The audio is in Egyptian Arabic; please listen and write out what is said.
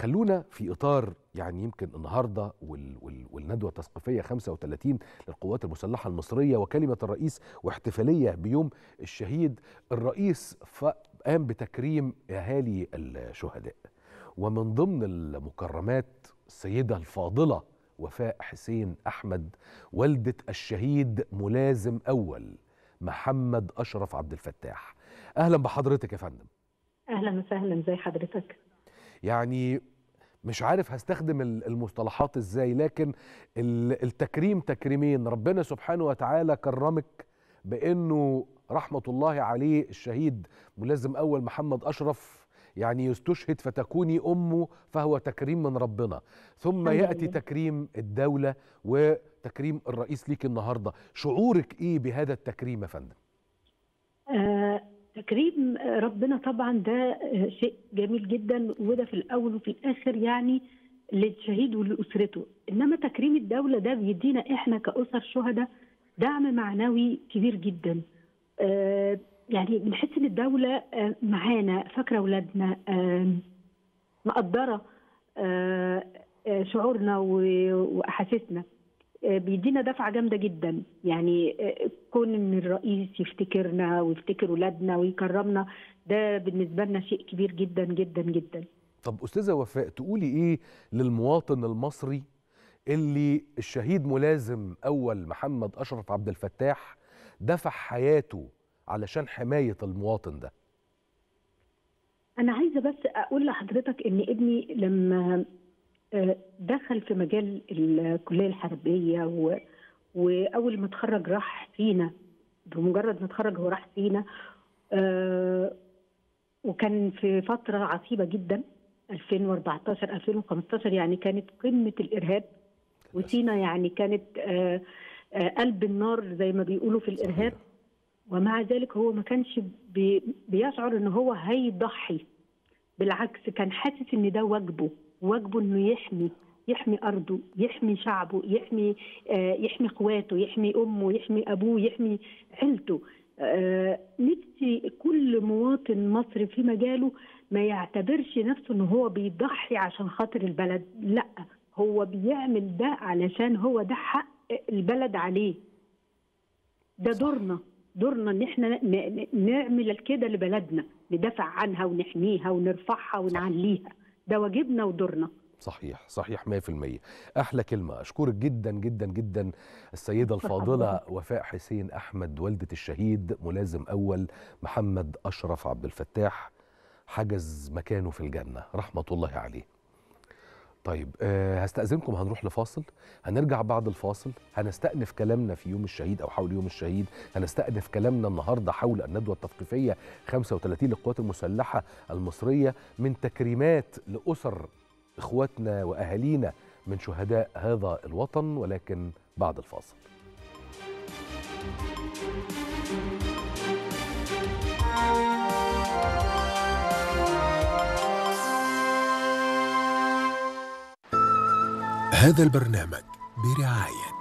خلونا في اطار يعني يمكن النهارده وال وال والندوه التثقيفيه 35 للقوات المسلحه المصريه وكلمه الرئيس واحتفاليه بيوم الشهيد الرئيس قام بتكريم اهالي الشهداء ومن ضمن المكرمات السيده الفاضله وفاء حسين احمد والده الشهيد ملازم اول محمد اشرف عبد الفتاح اهلا بحضرتك يا فندم اهلا وسهلا زي حضرتك يعني مش عارف هستخدم المصطلحات ازاي لكن التكريم تكريمين ربنا سبحانه وتعالى كرمك بانه رحمه الله عليه الشهيد ملازم اول محمد اشرف يعني يستشهد فتكوني امه فهو تكريم من ربنا ثم ياتي تكريم الدوله وتكريم الرئيس ليك النهارده شعورك ايه بهذا التكريم يا فندم آه تكريم ربنا طبعا ده شيء جميل جدا وده في الاول وفي الاخر يعني للشهيد ولاسرته انما تكريم الدوله ده بيدينا احنا كاسر شهداء دعم معنوي كبير جدا آه يعني بنحس ان الدوله آه معانا فاكره اولادنا آه مقدره شعورنا واحاسيسنا بيدينا دفعه جامده جدا يعني كون ان الرئيس يفتكرنا ويفتكر اولادنا ويكرمنا ده بالنسبه لنا شيء كبير جدا جدا جدا طب استاذه وفاء تقولي ايه للمواطن المصري اللي الشهيد ملازم اول محمد اشرف عبد الفتاح دفع حياته علشان حمايه المواطن ده انا عايزه بس اقول لحضرتك ان ابني لما دخل في مجال الكليه الحربيه و... واول ما اتخرج راح سينا بمجرد ما اتخرج هو راح سينا آه وكان في فتره عصيبه جدا 2014 2015 يعني كانت قمه الارهاب وسينا يعني كانت آه آه قلب النار زي ما بيقولوا في الارهاب ومع ذلك هو ما كانش بي... بيشعر ان هو هيضحي بالعكس كان حاسس ان ده واجبه واجبه انه يحمي يحمي ارضه يحمي شعبه يحمي آه يحمي اخواته يحمي امه يحمي ابوه يحمي عيلته آه نفسي كل مواطن مصري في مجاله ما يعتبرش نفسه ان هو بيضحي عشان خاطر البلد لا هو بيعمل ده علشان هو ده حق البلد عليه ده دورنا دورنا ان احنا نعمل كده لبلدنا ندافع عنها ونحميها ونرفعها ونعليها ده واجبنا ودورنا صحيح صحيح 100% احلى كلمه اشكرك جدا جدا جدا السيده الفاضله وفاء حسين احمد والده الشهيد ملازم اول محمد اشرف عبد الفتاح حجز مكانه في الجنه رحمه الله عليه طيب أه هستأذنكم هنروح لفاصل هنرجع بعد الفاصل هنستأنف كلامنا في يوم الشهيد أو حول يوم الشهيد هنستأنف كلامنا النهاردة حول الندوة التثقيفية 35 للقوات المسلحة المصرية من تكريمات لأسر إخواتنا وأهالينا من شهداء هذا الوطن ولكن بعد الفاصل هذا البرنامج برعاية